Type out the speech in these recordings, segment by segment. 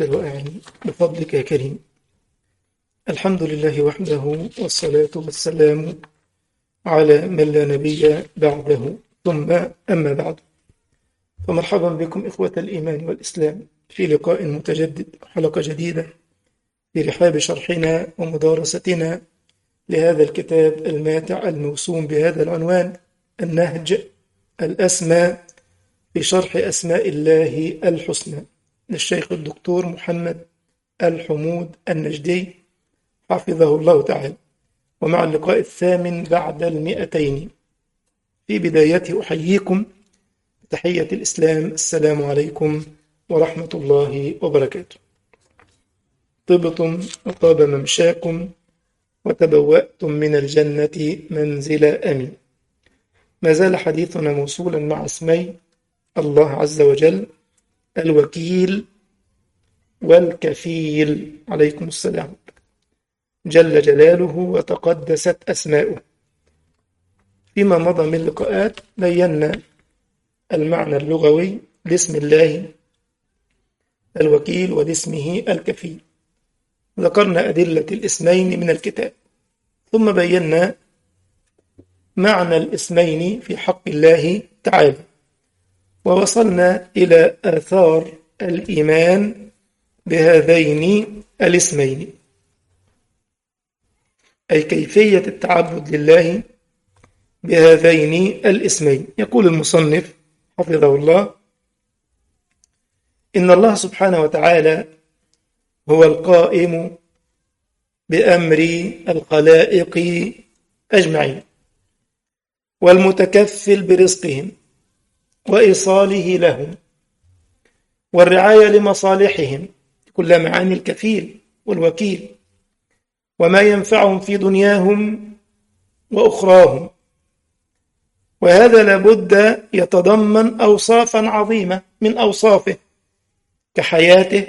يسر وأعن بفضلك يا كريم الحمد لله وحده والصلاة والسلام على من لا نبي بعده ثم أما بعد فمرحبا بكم إخوة الإيمان والإسلام في لقاء متجدد حلقة جديدة في رحاب شرحنا ومدارستنا لهذا الكتاب الماتع الموسوم بهذا العنوان النهج الأسمى في شرح أسماء الله الحسنى للشيخ الدكتور محمد الحمود النجدي حفظه الله تعالى ومع اللقاء الثامن بعد المئتين في بدايته أحييكم تحية الإسلام السلام عليكم ورحمة الله وبركاته طبتم وطاب ممشاكم وتبوأتم من الجنة منزل أمين ما زال حديثنا موصولا مع اسمي الله عز وجل الوكيل والكفيل عليكم السلام جل جلاله وتقدست أسماؤه فيما مضى من لقاءات بينا المعنى اللغوي لاسم الله الوكيل ولاسمه الكفيل ذكرنا أدلة الاسمين من الكتاب ثم بينا معنى الاسمين في حق الله تعالى ووصلنا إلى آثار الإيمان بهذين الاسمين أي كيفية التعبد لله بهذين الاسمين يقول المصنف حفظه الله إن الله سبحانه وتعالى هو القائم بأمر الخلائق أجمعين والمتكفل برزقهم وإيصاله لهم والرعاية لمصالحهم كل معاني الكفيل والوكيل وما ينفعهم في دنياهم وأخراهم وهذا لابد يتضمن أوصافا عظيمة من أوصافه كحياته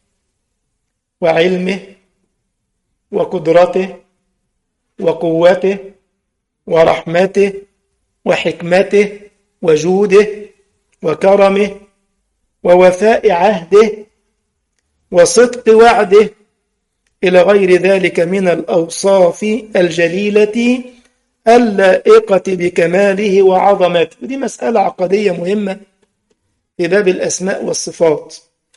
وعلمه وقدرته وقوته ورحمته وحكمته وجوده وكرمه ووفاء عهده وصدق وعده إلى غير ذلك من الأوصاف الجليلة اللائقة بكماله وعظمته ودي مسألة عقدية مهمة في باب الأسماء والصفات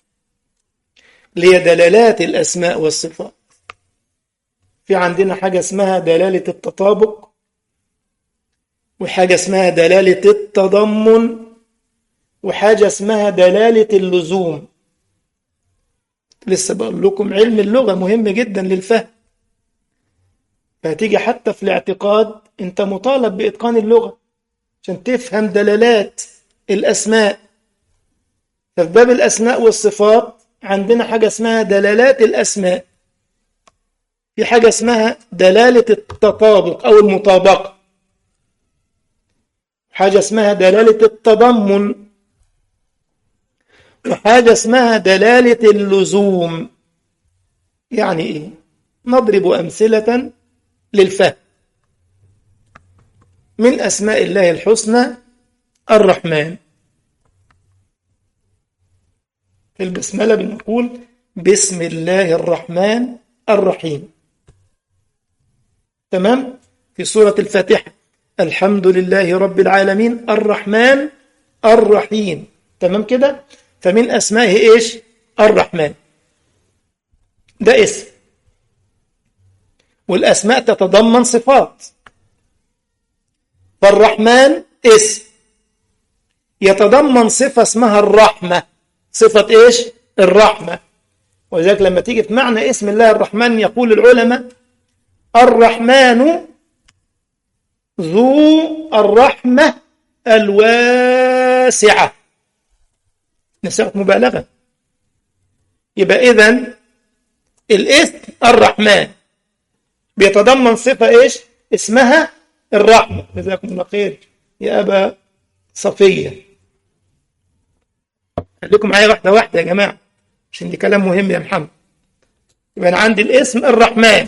لهي دلالات الأسماء والصفات في عندنا حاجة اسمها دلالة التطابق وحاجة اسمها دلالة التضمن وحاجة اسمها دلالة اللزوم لسه بقول لكم علم اللغة مهم جدا للفهم فهتيجي حتى في الاعتقاد انت مطالب بإتقان اللغة عشان تفهم دلالات الأسماء ففي باب الأسماء والصفات عندنا حاجة اسمها دلالات الأسماء في حاجة اسمها دلالة التطابق أو المطابقة حاجة اسمها دلالة التضمن وحاجة اسمها دلالة اللزوم يعني إيه؟ نضرب أمثلة للفهم من أسماء الله الحسنى الرحمن في البسملة بنقول بسم الله الرحمن الرحيم تمام في سورة الفاتحة الحمد لله رب العالمين الرحمن الرحيم تمام كده فمن أسمائه إيش الرحمن ده اسم والأسماء تتضمن صفات فالرحمن اسم يتضمن صفة اسمها الرحمة صفة إيش الرحمة ولذلك لما تيجي في معنى اسم الله الرحمن يقول العلماء الرحمن ذو الرحمة الواسعة نسبة مبالغة يبقى إذن الاسم الرحمن بيتضمن صفة إيش اسمها الرحمة جزاكم الله خير يا أبا صفية خليكم معايا واحدة واحدة يا جماعة عشان دي كلام مهم يا محمد يبقى أنا عندي الاسم الرحمن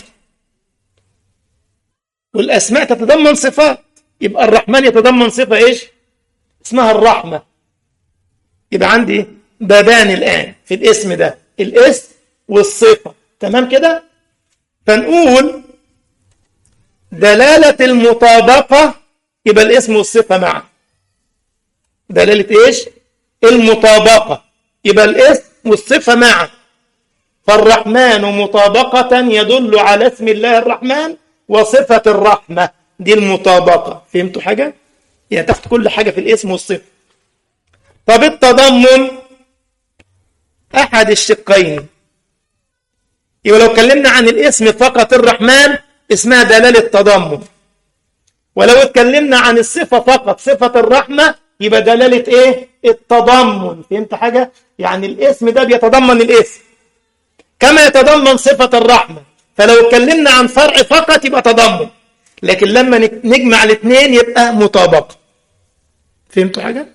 والأسماء تتضمن صفات يبقى الرحمن يتضمن صفة إيش اسمها الرحمة يبقى عندي بابان الآن في الاسم ده الاسم والصفة تمام كده فنقول دلالة المطابقة يبقى الاسم والصفة معا دلالة ايش المطابقة يبقى الاسم والصفة معا فالرحمن مطابقة يدل على اسم الله الرحمن وصفة الرحمة دي المطابقة فهمتوا حاجة؟ يعني تاخد كل حاجة في الاسم والصفة طب التضمن أحد الشقين يبقى لو اتكلمنا عن الاسم فقط الرحمن اسمها دلالة تضمن ولو اتكلمنا عن الصفة فقط صفة الرحمة يبقى دلالة ايه التضمن فهمت حاجة يعني الاسم ده بيتضمن الاسم كما يتضمن صفة الرحمة فلو اتكلمنا عن فرع فقط يبقى تضمن لكن لما نجمع الاثنين يبقى مطابقة فهمتوا حاجة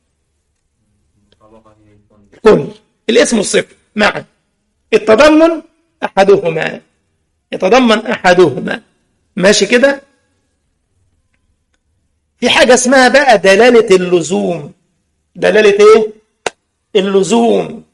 كل الاسم والصفة معا التضمن أحدهما يتضمن أحدهما ماشي كده في حاجة اسمها بقى دلالة اللزوم دلالة ايه اللزوم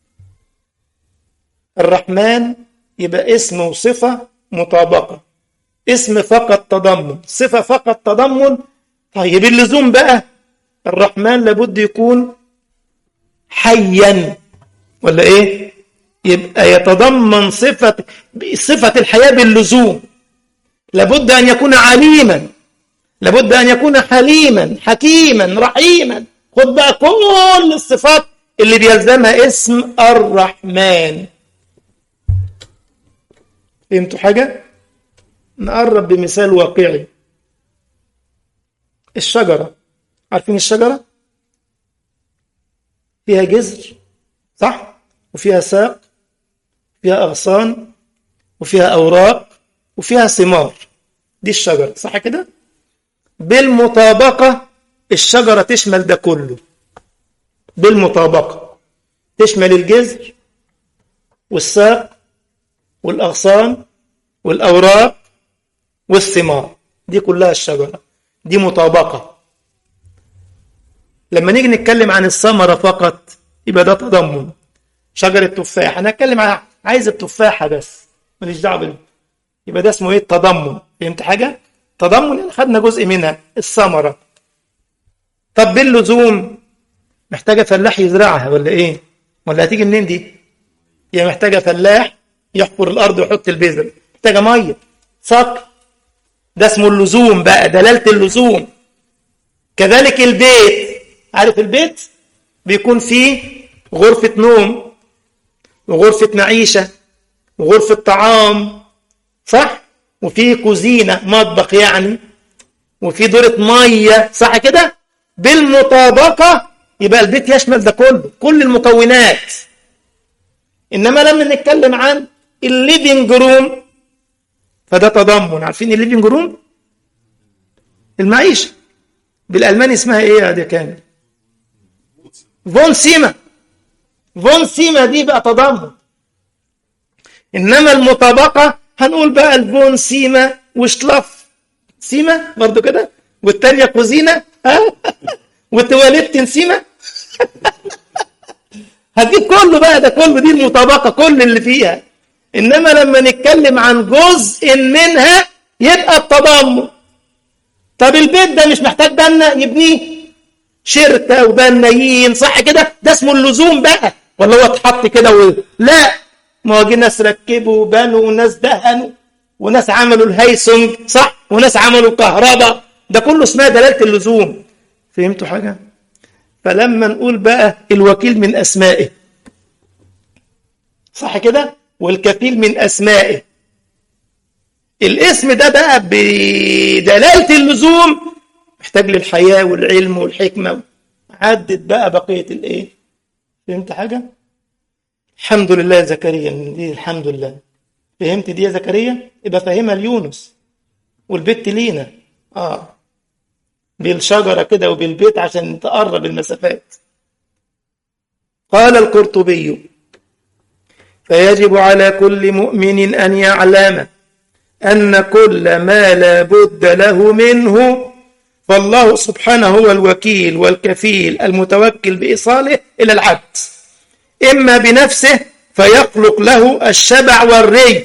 الرحمن يبقى اسم وصفة مطابقة اسم فقط تضمن صفة فقط تضمن طيب اللزوم بقى الرحمن لابد يكون حيا ولا ايه يبقى يتضمن صفة صفة الحياة باللزوم لابد أن يكون عليما لابد أن يكون حليما حكيما رحيما خد بقى كل الصفات اللي بيلزمها اسم الرحمن فهمتوا حاجة؟ نقرب بمثال واقعي الشجرة عارفين الشجرة؟ فيها جذر صح؟ وفيها ساق فيها أغصان وفيها أوراق وفيها ثمار دي الشجرة صح كده؟ بالمطابقة الشجرة تشمل ده كله بالمطابقة تشمل الجذر والساق والأغصان والأوراق والثمار دي كلها الشجرة دي مطابقة لما نيجي نتكلم عن الثمرة فقط يبقى ده تضمن شجرة تفاح أنا أتكلم عن عايز التفاحة بس ماليش دعوة بال يبقى ده اسمه إيه التضمن فهمت حاجة؟ تضمن يعني خدنا جزء منها الثمرة طب باللزوم محتاجة فلاح يزرعها ولا إيه؟ ولا هتيجي منين دي؟ هي محتاجة فلاح يحفر الأرض ويحط البذر محتاجة مية صقر ده اسمه اللزوم بقى دلالة اللزوم كذلك البيت عارف البيت بيكون فيه غرفة نوم وغرفة معيشة وغرفة طعام صح وفيه كوزينة مطبخ يعني وفي دورة مية صح كده بالمطابقة يبقى البيت يشمل ده كله كل المكونات إنما لما نتكلم عن الليفينج روم فده تضمن عارفين الليفينج روم المعيشة بالألماني اسمها إيه يا دي كامل فون سيما فون سيما دي بقى تضمن إنما المطابقة هنقول بقى الفون سيما وشلف سيما برضو كده والتانية كوزينة ها والتواليت سيما هدي كله بقى ده كله دي المطابقة كل اللي فيها إنما لما نتكلم عن جزء منها يبقى التضمن طب البيت ده مش محتاج بنا يبنيه شركة وبنايين صح كده ده اسمه اللزوم بقى ولا هو اتحط كده و... لا ما هو جه ناس ركبوا وبنوا وناس دهنوا وناس عملوا الهيسنج صح وناس عملوا كهرباء ده كله اسمها دلالة اللزوم فهمتوا حاجة فلما نقول بقى الوكيل من أسمائه صح كده والكفيل من أسمائه الاسم ده بقى بدلالة اللزوم محتاج للحياة والعلم والحكمة عدت بقى بقية الايه فهمت حاجة الحمد لله زكريا دي الحمد لله فهمت دي يا زكريا يبقى فاهمها ليونس والبيت لينا اه بالشجرة كده وبالبيت عشان تقرب المسافات قال القرطبي فيجب على كل مؤمن أن يعلم أن كل ما لا بد له منه فالله سبحانه هو الوكيل والكفيل المتوكل بإيصاله إلى العبد إما بنفسه فيخلق له الشبع والري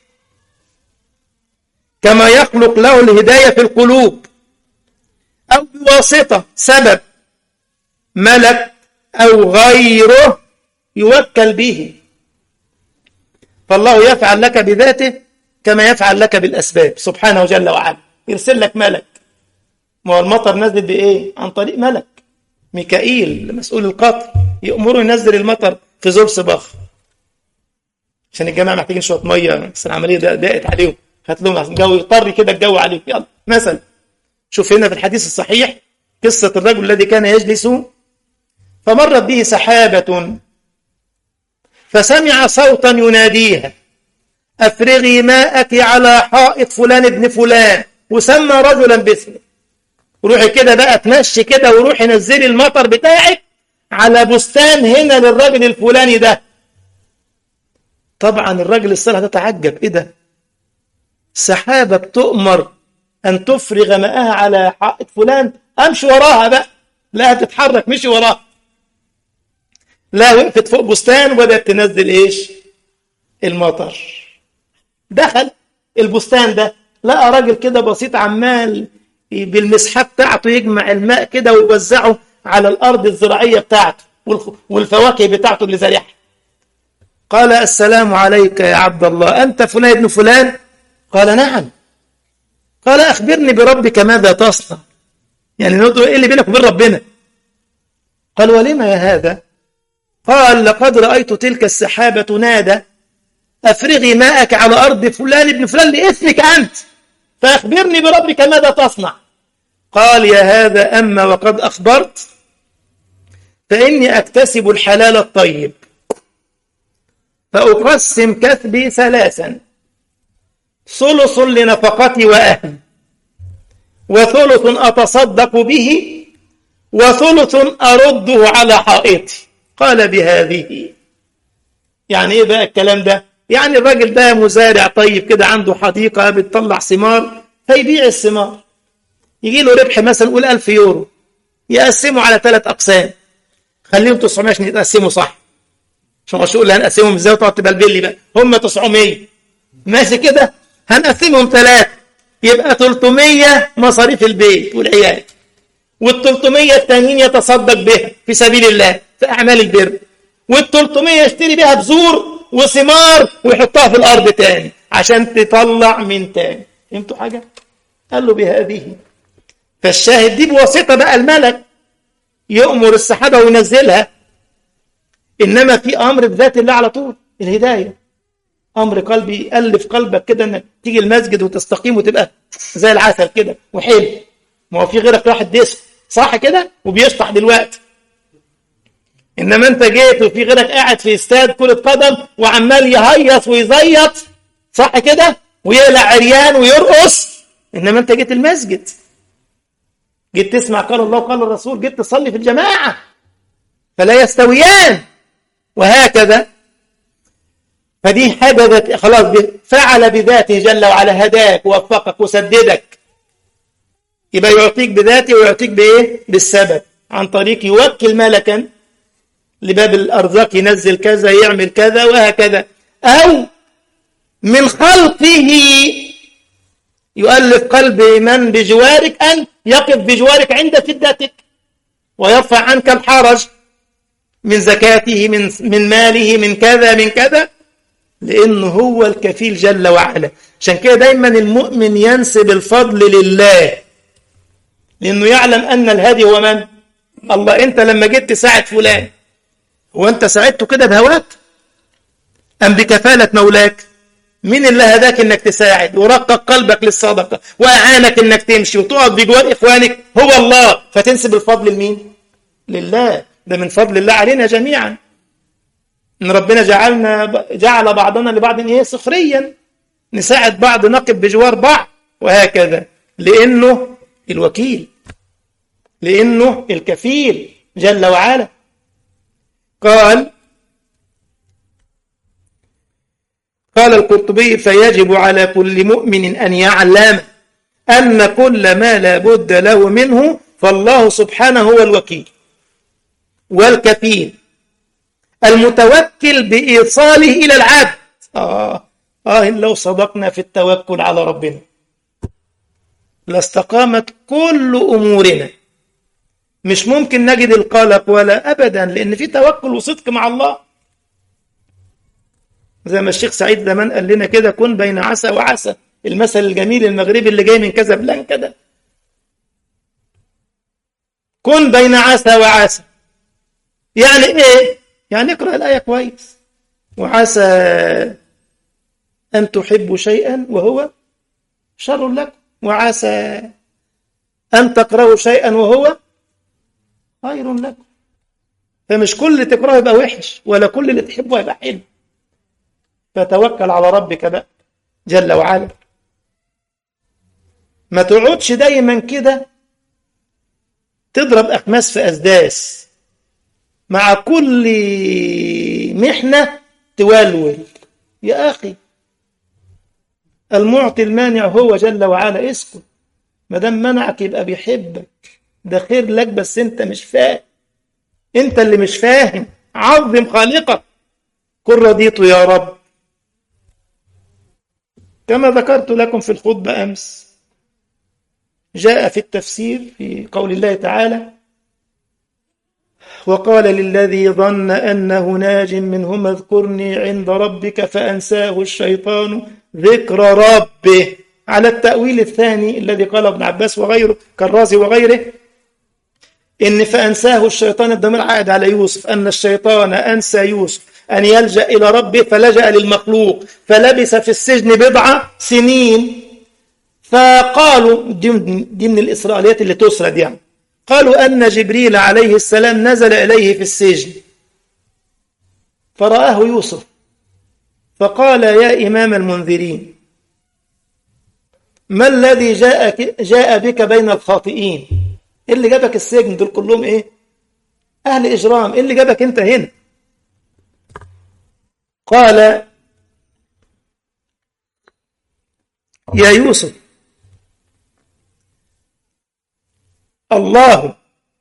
كما يخلق له الهداية في القلوب أو بواسطة سبب ملك أو غيره يوكل به فالله يفعل لك بذاته كما يفعل لك بالأسباب سبحانه جل وعلا يرسل لك ملك ما هو المطر نزل بإيه؟ عن طريق ملك ميكائيل مسؤول القطر يأمره ينزل المطر في زول صباخ عشان الجماعة محتاجين شوية مية بس العملية ضاقت عليهم هات لهم الجو يطر كده الجو عليهم يلا مثلا شوف هنا في الحديث الصحيح قصة الرجل الذي كان يجلس فمرت به سحابة فسمع صوتا يناديها أفرغي ماءك على حائط فلان ابن فلان وسمى رجلا باسمه روحي كده بقى تمشي كده وروحي نزلي المطر بتاعك على بستان هنا للراجل الفلاني ده طبعا الراجل الصالح ده تعجب ايه ده سحابة بتؤمر أن تفرغ ماءها على حائط فلان أمشي وراها بقى لا تتحرك مشي وراها لا وقفت فوق بستان وبدأت تنزل إيش المطر دخل البستان ده لقى راجل كده بسيط عمال بالمسحة بتاعته يجمع الماء كده ويوزعه على الأرض الزراعية بتاعته والفواكه بتاعته اللي زارعها قال السلام عليك يا عبد الله أنت فلان ابن فلان قال نعم قال أخبرني بربك ماذا تصنع يعني نقول إيه اللي بينك وبين ربنا قال ولما يا هذا قال لقد رأيت تلك السحابة تنادى أفرغي ماءك على أرض فلان ابن فلان لإثمك أنت فأخبرني بربك ماذا تصنع قال يا هذا أما وقد أخبرت فإني أكتسب الحلال الطيب فأقسم كثبي ثلاثا ثلث لنفقتي وأهلي وثلث أتصدق به وثلث أرده على حائطي قال بهذه يعني إيه بقى الكلام ده يعني الراجل ده مزارع طيب كده عنده حديقة بتطلع ثمار فيبيع الثمار يجي له ربح مثلا قول 1000 يورو يقسمه على ثلاث أقسام خليهم 900 عشان يتقسموا صح عشان مش تقول هنقسمهم ازاي وتقعد تبلبل لي بقى هم 900 ماشي كده هنقسمهم ثلاثة يبقى 300 مصاريف البيت والعيال وال 300 التانيين يتصدق بها في سبيل الله في أعمال البر وال 300 يشتري بها بذور وثمار ويحطها في الأرض تاني عشان تطلع من تاني فهمتوا حاجة؟ قال له بهذه فالشاهد دي بواسطة بقى الملك يأمر السحابة وينزلها إنما في أمر بذات الله على طول الهداية أمر قلبي يألف قلبك كده إنك تيجي المسجد وتستقيم وتبقى زي العسل كده وحلو ما هو في غيرك راح الدسم صح كده وبيشطح دلوقتي إنما أنت جيت وفي غيرك قاعد في استاد كرة قدم وعمال يهيص ويزيط صح كده ويقلع عريان ويرقص إنما أنت جيت المسجد جيت تسمع قال الله وقال الرسول جيت تصلي في الجماعة فلا يستويان وهكذا فدي حاجة خلاص فعل بذاته جل وعلا هداك ووفقك وسددك يبقى يعطيك بذاته ويعطيك بإيه؟ بالسبب عن طريق يوكل ملكا لباب الأرزاق ينزل كذا يعمل كذا وهكذا أو من خلقه يؤلف قلب من بجوارك أن يقف بجوارك عند فدتك ويرفع عنك الحرج من زكاته من من ماله من كذا من كذا لأنه هو الكفيل جل وعلا عشان كده دايما المؤمن ينسب الفضل لله لأنه يعلم أن الهادي هو من؟ الله أنت لما جيت تساعد فلان هو أنت ساعدته كده بهواك؟ أم بكفالة مولاك؟ مين اللي هداك انك تساعد ورقق قلبك للصدقه واعانك انك تمشي وتقعد بجوار اخوانك هو الله فتنسب الفضل لمين لله ده من فضل الله علينا جميعا ان ربنا جعلنا جعل بعضنا لبعض ايه سخريا نساعد بعض نقف بجوار بعض وهكذا لانه الوكيل لانه الكفيل جل وعلا قال قال القرطبي فيجب على كل مؤمن أن يعلم أن كل ما لا بد له منه فالله سبحانه هو الوكيل والكفيل المتوكل بإيصاله إلى العبد آه آه لو صدقنا في التوكل على ربنا لاستقامت كل أمورنا مش ممكن نجد القلق ولا أبدا لأن في توكل وصدق مع الله زي ما الشيخ سعيد زمان قال لنا كده كن بين عسى وعسى المثل الجميل المغربي اللي جاي من كازابلانكا ده كن بين عسى وعسى يعني ايه يعني اقرا الايه كويس وعسى ان تحبوا شيئا وهو شر لكم وعسى ان تكرهوا شيئا وهو خير لكم فمش كل اللي تكرهه يبقى وحش ولا كل اللي تحبه يبقى حلو فتوكل على ربك بقى جل وعلا ما تقعدش دايما كده تضرب أخماس في أسداس مع كل محنة تولول يا أخي المعطي المانع هو جل وعلا اسكت ما دام منعك يبقى بيحبك ده خير لك بس انت مش فاهم انت اللي مش فاهم عظم خالقك قل رضيت يا رب كما ذكرت لكم في الخطبة أمس جاء في التفسير في قول الله تعالى وقال للذي ظن أنه ناج منهما اذكرني عند ربك فأنساه الشيطان ذكر ربه على التأويل الثاني الذي قال ابن عباس وغيره كالرازي وغيره إن فأنساه الشيطان الضمير عائد على يوسف أن الشيطان أنسى يوسف أن يلجأ إلى ربه فلجأ للمخلوق فلبث في السجن بضع سنين فقالوا دي, دي من الإسرائيليات اللي تسرد يعني قالوا أن جبريل عليه السلام نزل إليه في السجن فرآه يوسف فقال يا إمام المنذرين ما الذي جاء, جاء بك بين الخاطئين إيه اللي جابك السجن دول كلهم إيه أهل إجرام إيه اللي جابك أنت هنا قال يا يوسف الله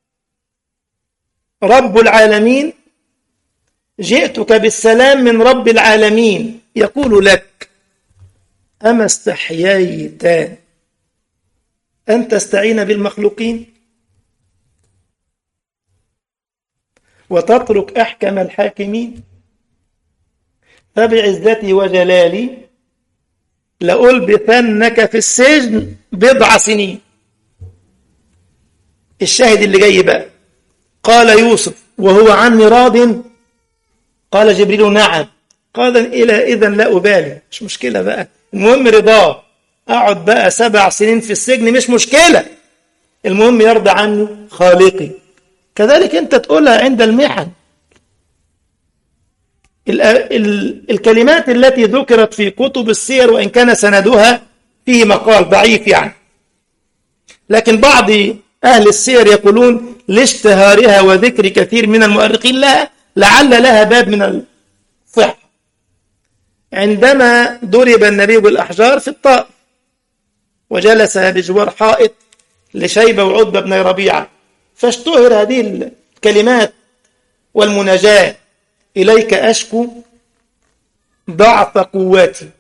رب العالمين جئتك بالسلام من رب العالمين يقول لك أما استحييت أن تستعين بالمخلوقين وتترك أحكم الحاكمين فبعزتي وجلالي لألبثنك في السجن بضع سنين الشاهد اللي جاي بقى قال يوسف وهو عني راض قال جبريل نعم قال إلى إذا لا أبالي مش مشكلة بقى المهم رضاه أقعد بقى سبع سنين في السجن مش مشكلة المهم يرضى عني خالقي كذلك أنت تقولها عند المحن ال ال الكلمات التي ذكرت في كتب السير وإن كان سندها فيه مقال ضعيف يعني لكن بعض أهل السير يقولون لاشتهارها وذكر كثير من المؤرخين لها لعل لها باب من الصحة عندما ضرب النبي بالأحجار في الطائف وجلس بجوار حائط لشيبة وعتبة بن ربيعة فاشتهر هذه الكلمات والمناجاة إليك أشكو ضعف قوتي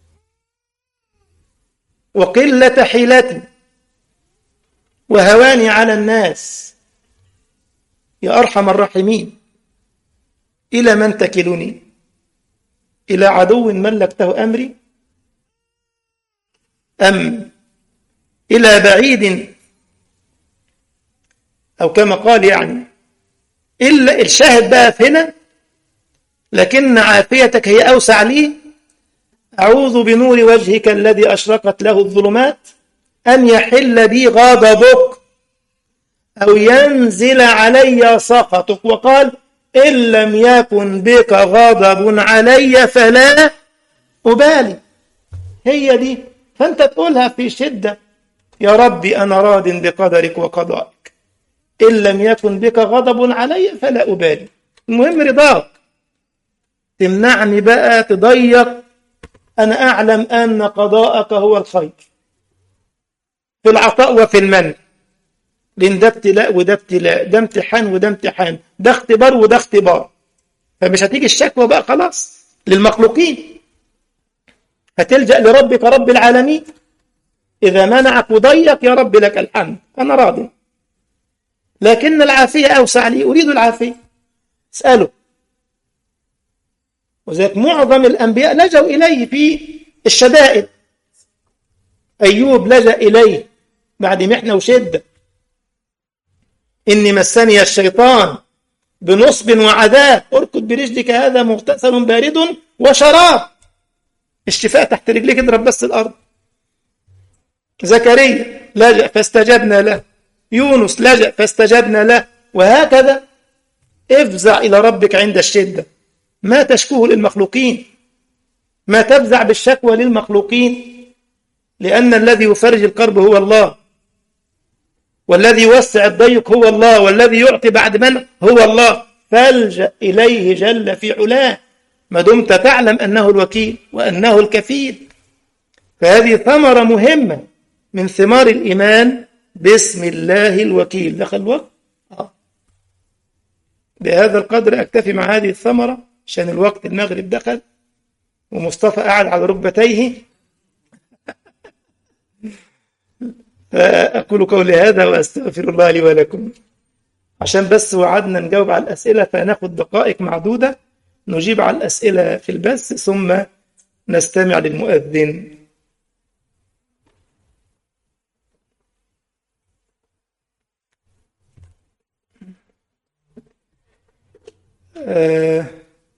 وقلة حيلتي وهواني على الناس يا أرحم الراحمين إلى من تكلني إلى عدو ملكته أمري أم إلى بعيد أو كما قال يعني إلا الشاهد بقى في هنا لكن عافيتك هي أوسع لي أعوذ بنور وجهك الذي أشرقت له الظلمات أن يحل بي غضبك أو ينزل علي سخطك وقال إن لم يكن بك غضب علي فلا أبالي هي دي فأنت تقولها في شدة يا ربي أنا راض بقدرك وقضائك إن لم يكن بك غضب علي فلا أبالي المهم رضاك تمنعني بقى تضيق أنا أعلم أن قضاءك هو الخير في العطاء وفي المنع لأن ده ابتلاء وده ابتلاء ده امتحان وده امتحان ده اختبار وده اختبار فمش هتيجي الشكوى بقى خلاص للمخلوقين هتلجأ لربك رب العالمين إذا منعك وضيق يا رب لك الحمد أنا راضي لكن العافية أوسع لي أريد العافية اسأله وذلك معظم الأنبياء لجوا إليه في الشدائد أيوب لجأ إليه بعد محنة وشدة إني مسني الشيطان بنصب وعذاب اركض برجلك هذا مغتسل بارد وشراب الشفاء تحت رجليك اضرب بس الأرض زكريا لجأ فاستجبنا له يونس لجأ فاستجبنا له وهكذا افزع إلى ربك عند الشدة ما تشكوه للمخلوقين ما تفزع بالشكوى للمخلوقين لأن الذي يفرج الكرب هو الله والذي يوسع الضيق هو الله والذي يعطي بعد من هو الله فالجأ إليه جل في علاه ما دمت تعلم أنه الوكيل وأنه الكفيل فهذه ثمرة مهمة من ثمار الإيمان باسم الله الوكيل دخل الوقت آه. بهذا القدر أكتفي مع هذه الثمرة عشان الوقت المغرب دخل ومصطفى قاعد على ركبتيه فأقول قولي هذا وأستغفر الله لي ولكم عشان بس وعدنا نجاوب على الأسئلة فناخد دقائق معدودة نجيب على الأسئلة في البث ثم نستمع للمؤذن آه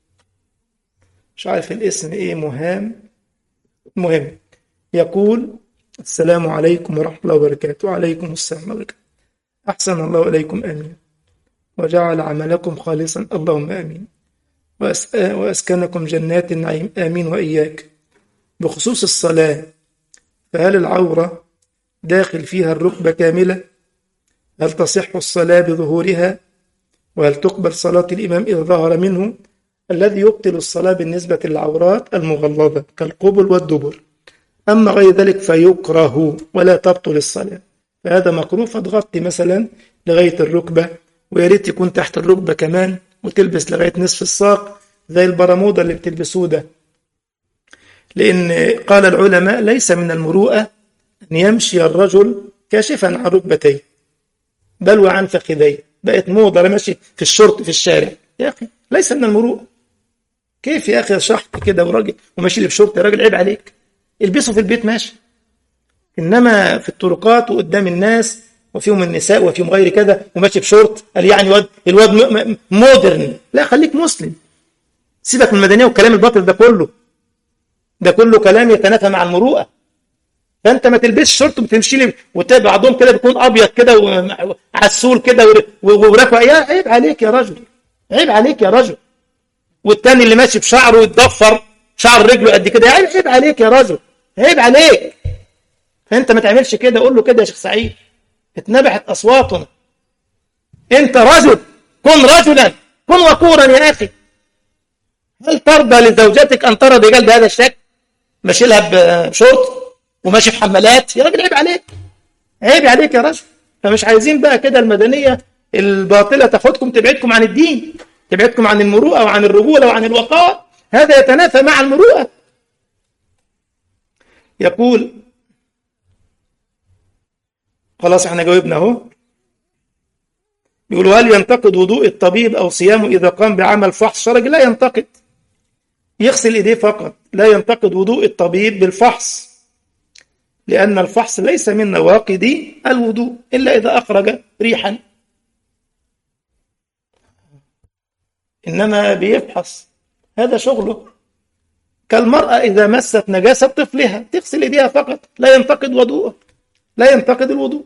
مش عارف الاسم ايه مهام مهم يقول السلام عليكم ورحمة الله وبركاته وعليكم السلام وبركاته أحسن الله إليكم آمين وجعل عملكم خالصا اللهم آمين وأس... وأسكنكم جنات النعيم آمين وإياك بخصوص الصلاة فهل العورة داخل فيها الركبة كاملة هل تصح الصلاة بظهورها وهل تقبل صلاة الإمام إذا ظهر منه الذي يبطل الصلاة بالنسبة للعورات المغلظة كالقبل والدبر أما غير ذلك فيكره ولا تبطل الصلاة فهذا مكروه فتغطي مثلا لغاية الركبة ويا ريت يكون تحت الركبة كمان وتلبس لغاية نصف الساق زي البرمودا اللي بتلبسوه ده لأن قال العلماء ليس من المروءة أن يمشي الرجل كاشفا عن ركبتيه بل وعن فخذيه بقت موضة ماشي في الشرط في الشارع يا أخي ليس من المروءة كيف يا أخي شحط كده وراجل وماشي لي بشرط يا راجل عيب عليك البسه في البيت ماشي إنما في الطرقات وقدام الناس وفيهم النساء وفيهم غير كذا وماشي بشورت قال يعني واد الواد مودرن لا خليك مسلم سيبك من المدنيه والكلام الباطل ده كله ده كله كلام يتنافى مع المروءه فانت ما تلبسش شورت وتمشي لي وبعضهم كده بيكون ابيض كده وعسول كده وراكب يا عيب عليك يا رجل عيب عليك يا رجل والتاني اللي ماشي بشعره يتضفر شعر رجله قد كده عيب عيب عليك يا رجل عيب عليك فانت ما تعملش كده قول له كده يا شيخ سعيد اتنبحت اصواتنا انت رجل كن رجلا كن وقورا يا اخي هل ترضى لزوجتك ان ترى الرجال بهذا الشكل ماشي لها بشورت وماشي في حمالات يا راجل عيب عليك عيب عليك يا رجل فمش عايزين بقى كده المدنيه الباطله تاخدكم تبعدكم عن الدين تبعدكم عن المروءه وعن الرجوله وعن الوقار هذا يتنافى مع المروءه يقول خلاص احنا جاوبنا اهو بيقولوا هل ينتقد وضوء الطبيب او صيامه اذا قام بعمل فحص شرعي لا ينتقد يغسل ايديه فقط لا ينتقد وضوء الطبيب بالفحص لان الفحص ليس من نواقض الوضوء الا اذا اخرج ريحا انما بيفحص هذا شغله كالمرأة إذا مست نجاسة طفلها تغسل إيديها فقط لا ينتقد وضوءه لا ينتقد الوضوء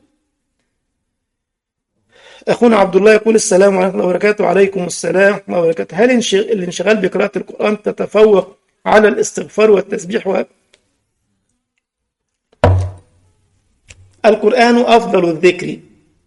أخونا عبد الله يقول السلام عليكم ورحمة الله وبركاته وعليكم السلام ورحمة الله وبركاته هل الانشغال بقراءة القرآن تتفوق على الاستغفار والتسبيح و... القرآن أفضل الذكر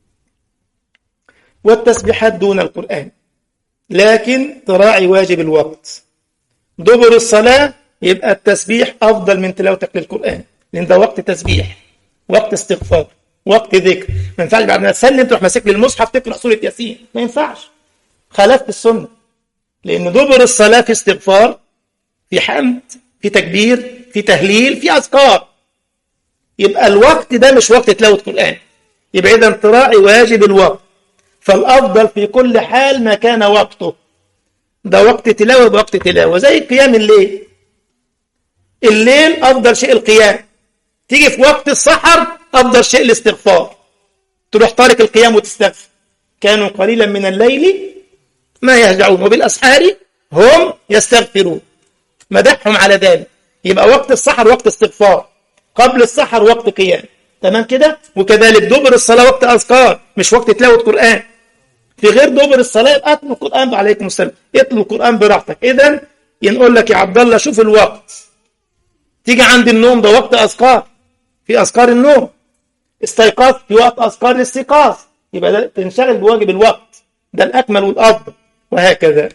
والتسبيحات دون القرآن لكن تراعي واجب الوقت دبر الصلاة يبقى التسبيح أفضل من تلاوتك للقرآن لأن ده وقت تسبيح وقت استغفار وقت ذكر ما ينفعش بعد ما تسلم تروح ماسك لي المصحف تقرا سوره ياسين ما ينفعش خالفت السنه لأن دبر الصلاة في استغفار في حمد في تكبير في تهليل في أذكار يبقى الوقت ده مش وقت تلاوة قرآن يبقى إذا تراعي واجب الوقت فالأفضل في كل حال ما كان وقته ده وقت تلاوة بوقت تلاوة زي قيام الليل الليل أفضل شيء القيام تيجي في وقت السحر أفضل شيء الاستغفار تروح تارك القيام وتستغفر كانوا قليلا من الليل ما يهجعون وبالأسحار هم يستغفرون مدحهم على ذلك يبقى وقت السحر وقت استغفار قبل السحر وقت قيام تمام كده وكذلك دبر الصلاة وقت أذكار مش وقت تلاوة قرآن في غير دبر الصلاة يبقى اتلو القرآن عليكم السلام اتلو القرآن براحتك إذا ينقول لك يا عبد الله شوف الوقت تيجي عند النوم ده وقت أذكار في أذكار النوم استيقاظ في وقت أذكار الاستيقاظ يبقى ده تنشغل بواجب الوقت ده الأكمل والأفضل وهكذا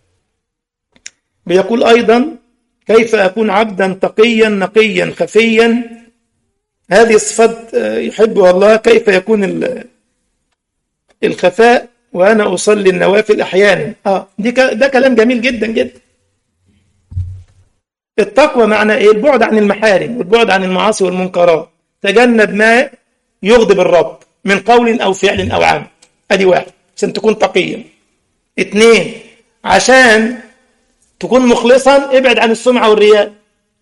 بيقول أيضا كيف أكون عبدا تقيا نقيا خفيا هذه الصفات يحبها الله كيف يكون الخفاء وأنا أصلي النوافل أحيانا آه دي ده كلام جميل جدا جدا التقوى معنى إيه البعد عن المحارم والبعد عن المعاصي والمنكرات تجنب ما يغضب الرب من قول أو فعل أو عمل أدي واحد عشان تكون تقيا اثنين عشان تكون مخلصا ابعد عن السمعة والرياء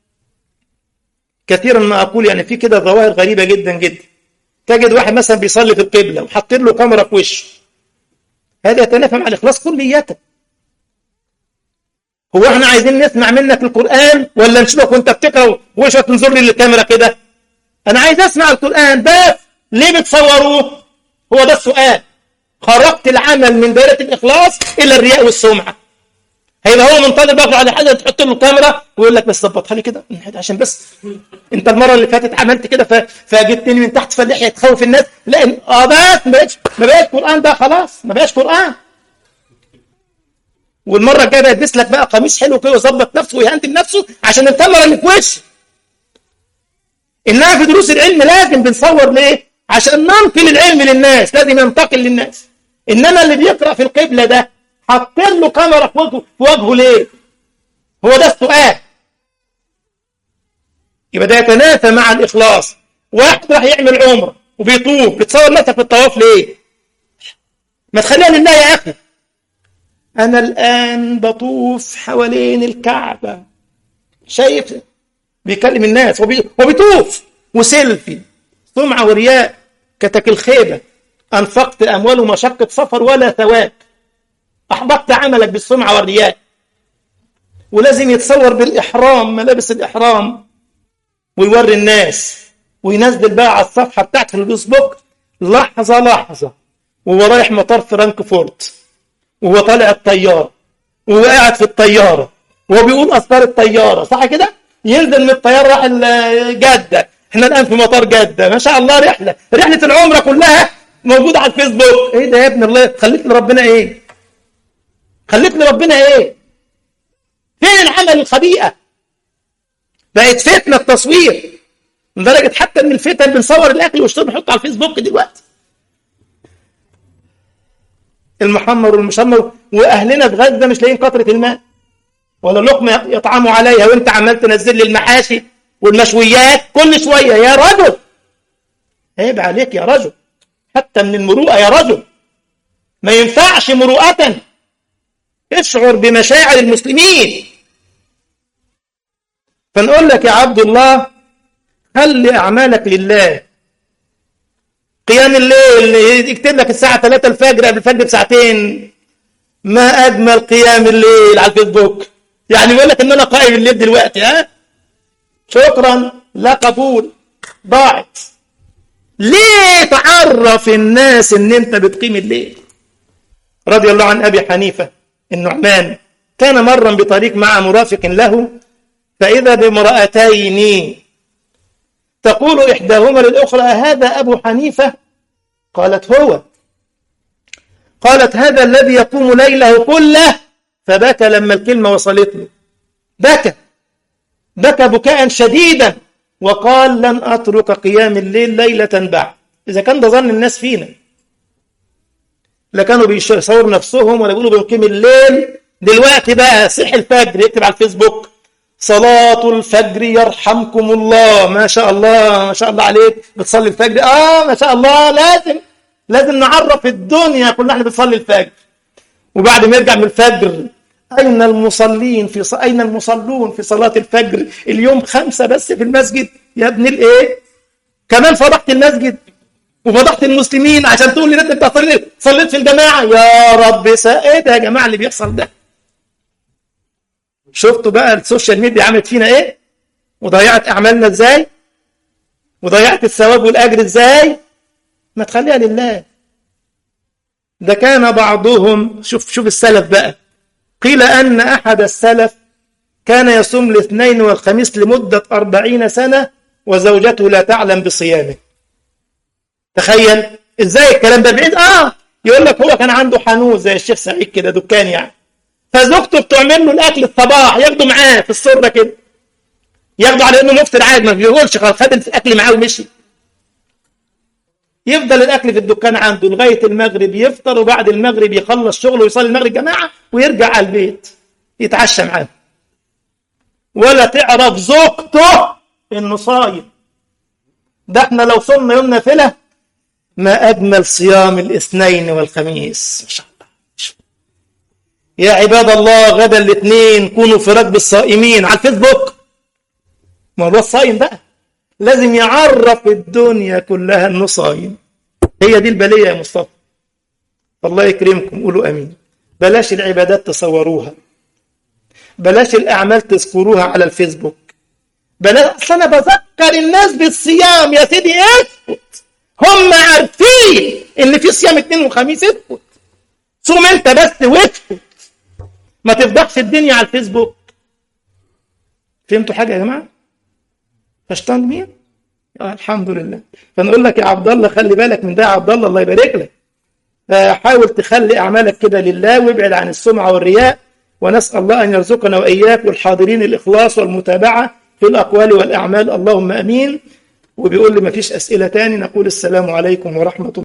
كثيرا ما أقول يعني في كده ظواهر غريبة جدا جدا تجد واحد مثلا بيصلي في القبلة وحاطين له كاميرا في وشه هذا يتنافى مع الإخلاص كلية هو احنا عايزين نسمع منك القرآن ولا نشوفك وانت بتقرأ وش تنظر لي للكاميرا كده أنا عايز أسمع القرآن بس ليه بتصوروه هو ده السؤال خرجت العمل من دائرة الإخلاص إلى الرياء والسمعة هيبقى هو منتظر بقى على حاجة تحط له كاميرا ويقول لك بس ظبطها لي كده عشان بس انت المرة اللي فاتت عملت كده فجبتني من تحت فاللحية تخوف الناس لا اه بس ما بقاش ما بقاش قرآن ده خلاص ما بقاش قرآن والمرة الجاية يلبس لك بقى قميص حلو كده ويظبط نفسه ويهندم نفسه عشان الكاميرا اللي في وشه انما في دروس العلم لازم بنصور ليه؟ عشان ننقل العلم للناس لازم ينتقل للناس انما اللي بيقرأ في القبلة ده حاطين له كاميرا في وجهه في وجهه ليه؟ هو ده السؤال يبقى ده يتنافى مع الإخلاص واحد راح يعمل عمرة وبيطوف بتصور نفسك في الطواف ليه؟ ما تخليها لله يا أخي أنا الآن بطوف حوالين الكعبة شايف بيكلم الناس وبي... وبيطوف وسيلفي سمعة ورياء كتك الخيبة أنفقت أموال ومشقة سفر ولا ثواب أحبطت عملك بالسمعة والرياء ولازم يتصور بالإحرام ملابس الإحرام ويوري الناس وينزل بقى على الصفحة بتاعته في الفيسبوك لحظة لحظة وهو رايح مطار فرانكفورت وهو طالع الطيارة وهو قاعد في الطيارة وهو بيقول أسرار الطيارة صح كده؟ ينزل من الطيارة راح جدة احنا الآن في مطار جدة ما شاء الله رحلة رحلة العمرة كلها موجودة على الفيسبوك ايه ده يا ابن الله خليت لربنا ايه خليت لربنا ايه فين العمل الخبيئة بقت فتنة التصوير لدرجة حتى ان الفتن بنصور الاكل والشرب نحطه على الفيسبوك دلوقتي المحمر والمشمر واهلنا في غزة مش لاقيين قطرة الماء ولا لقمة يطعموا عليها وانت عمال تنزل لي المحاشي والمشويات كل شوية يا رجل عيب عليك يا رجل حتى من المروءة يا رجل ما ينفعش مروءة اشعر بمشاعر المسلمين فنقول لك يا عبد الله خلي أعمالك لله قيام الليل يكتب لك الساعة 3 الفجر قبل الفجر بساعتين ما أجمل قيام الليل على الفيسبوك يعني بيقول لك إن أنا قائم الليل دلوقتي ها شكرا لا قبول ضاعت ليه تعرف الناس ان انت بتقيم الليل رضي الله عن ابي حنيفه النعمان كان مرا بطريق مع مرافق له فاذا بامراتين تقول احداهما للاخرى هذا ابو حنيفه قالت هو قالت هذا الذي يقوم ليله كله فبكى لما الكلمه وصلت له بكى بكى بكاء شديدا وقال لن أترك قيام الليل ليلة بعد إذا كان ده ظن الناس فينا لا كانوا بيصوروا نفسهم ولا بيقولوا بنقيم الليل دلوقتي بقى صح الفجر يكتب على الفيسبوك صلاة الفجر يرحمكم الله ما شاء الله ما شاء الله عليك بتصلي الفجر اه ما شاء الله لازم لازم نعرف الدنيا كلها احنا بنصلي الفجر وبعد ما يرجع من الفجر أين المصلين في ص... أين المصلون في صلاة الفجر اليوم خمسة بس في المسجد يا ابن الإيه كمان فضحت المسجد وفضحت المسلمين عشان تقول لي انت صليت صليت في الجماعة يا رب ايه ده يا جماعة اللي بيحصل ده شفتوا بقى السوشيال ميديا عملت فينا ايه وضيعت اعمالنا ازاي وضيعت الثواب والاجر ازاي ما تخليها لله ده كان بعضهم شوف شوف السلف بقى قيل أن أحد السلف كان يصوم الاثنين والخميس لمدة أربعين سنة وزوجته لا تعلم بصيامه تخيل ازاي الكلام ده بعيد اه يقول لك هو كان عنده حانوت زي الشيخ سعيد كده دكان يعني فزوجته بتعمل له الاكل الصباح ياخده معاه في السره كده ياخده على انه مفطر عادي ما بيقولش خد الاكل معاه ومشي يفضل الاكل في الدكان عنده لغايه المغرب يفطر وبعد المغرب يخلص شغله ويصلي المغرب جماعه ويرجع على البيت يتعشى معاه ولا تعرف زوجته انه صايم ده احنا لو صمنا يوم نافله ما اجمل صيام الاثنين والخميس ما شاء الله يا عباد الله غدا الاثنين كونوا في ركب الصائمين على الفيسبوك ما هو الصايم بقى لازم يعرف الدنيا كلها انه صايم هي دي البليه يا مصطفى الله يكرمكم قولوا امين بلاش العبادات تصوروها بلاش الاعمال تذكروها على الفيسبوك بلاش اصل انا بذكر الناس بالصيام يا سيدي اسكت هم عارفين ان في صيام اثنين وخميس اسكت صوم انت بس واسكت ما تفضحش الدنيا على الفيسبوك فهمتوا حاجه يا جماعه فشتان مين آه الحمد لله فنقول لك يا عبد الله خلي بالك من ده يا عبد الله الله يبارك لك فحاول تخلي اعمالك كده لله وابعد عن السمعه والرياء ونسال الله ان يرزقنا واياك والحاضرين الاخلاص والمتابعه في الاقوال والاعمال اللهم امين وبيقول لي ما فيش اسئله تاني نقول السلام عليكم ورحمه الله